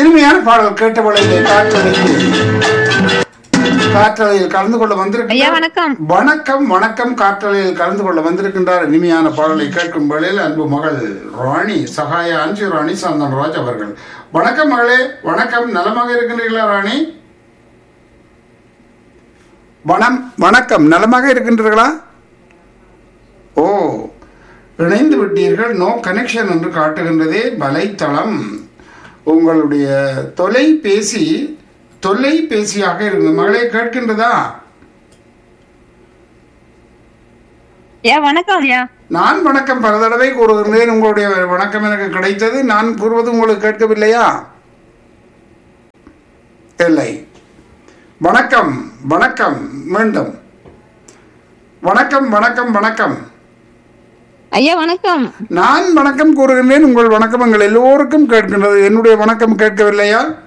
இனிமையான பாடல் கேட்ட வழியிலே காற்றலையில் காற்றலையில் கலந்து கொள்ள ஐயா வந்திருக்கிறார் வணக்கம் வணக்கம் வணக்கம் காற்றலையில் கலந்து கொள்ள வந்திருக்கின்றார் இனிமையான பாடலை கேட்கும் வேளையில் அன்பு மகள் ராணி சகாய அஞ்சு ராணி சந்தன்ராஜ் அவர்கள் வணக்கம் மகளே வணக்கம் நலமாக இருக்கின்றீர்களா ராணி வணம் வணக்கம் நலமாக இருக்கின்றீர்களா ஓ இணைந்து விட்டீர்கள் நோ கனெக்ஷன் என்று காட்டுகின்றதே வலைத்தளம் உங்களுடைய தொலைபேசி தொலைபேசியாக இருக்கு மகளே கேட்கின்றதா ஐயா வணக்கம் ஐயா நான் வணக்கம் பல தடவை கூறுகின்றேன் உங்களுடைய வணக்கம் எனக்கு கிடைத்தது நான் கூறுவது உங்களுக்கு கேட்கவில்லையா இல்லை வணக்கம் வணக்கம் மீண்டும் வணக்கம் வணக்கம் வணக்கம் ஐயா வணக்கம் நான் வணக்கம் கூறுகின்றேன் உங்கள் வணக்கம் எங்கள் எல்லோருக்கும் கேட்கின்றது என்னுடைய வணக்கம் கேட்கவில்லையா